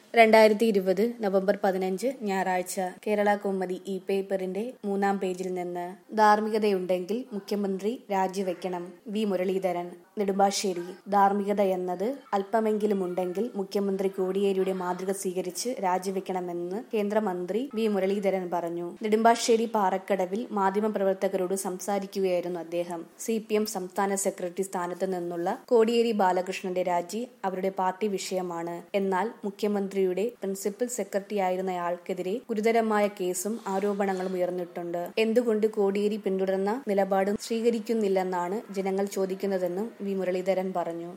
രണ്ടായിരത്തി ഇരുപത് നവംബർ പതിനഞ്ച് ഞായറാഴ്ച കേരള കൗമുദി ഇ പേപ്പറിന്റെ മൂന്നാം പേജിൽ നിന്ന് ധാർമ്മികതയുണ്ടെങ്കിൽ മുഖ്യമന്ത്രി രാജിവെക്കണം വി മുരളീധരൻ നെടുമ്പാശ്ശേരി ധാർമ്മികത എന്നത് അല്പമെങ്കിലും ഉണ്ടെങ്കിൽ മുഖ്യമന്ത്രി കോടിയേരിയുടെ മാതൃക സ്വീകരിച്ച് രാജിവെക്കണമെന്ന് കേന്ദ്രമന്ത്രി വി മുരളീധരൻ പറഞ്ഞു നെടുമ്പാശ്ശേരി പാറക്കടവിൽ മാധ്യമപ്രവർത്തകരോട് സംസാരിക്കുകയായിരുന്നു അദ്ദേഹം സി പി എം സംസ്ഥാന സെക്രട്ടറി സ്ഥാനത്ത് നിന്നുള്ള കോടിയേരി ബാലകൃഷ്ണന്റെ രാജി അവരുടെ പാർട്ടി വിഷയമാണ് എന്നാൽ മുഖ്യമന്ത്രിയുടെ പ്രിൻസിപ്പൽ സെക്രട്ടറി ആയിരുന്നയാൾക്കെതിരെ ഗുരുതരമായ കേസും ആരോപണങ്ങളും ഉയർന്നിട്ടുണ്ട് എന്തുകൊണ്ട് കോടിയേരി പിന്തുടർന്ന നിലപാട് സ്വീകരിക്കുന്നില്ലെന്നാണ് ജനങ്ങൾ ചോദിക്കുന്നതെന്നും വി മുരളീധരൻ പറഞ്ഞു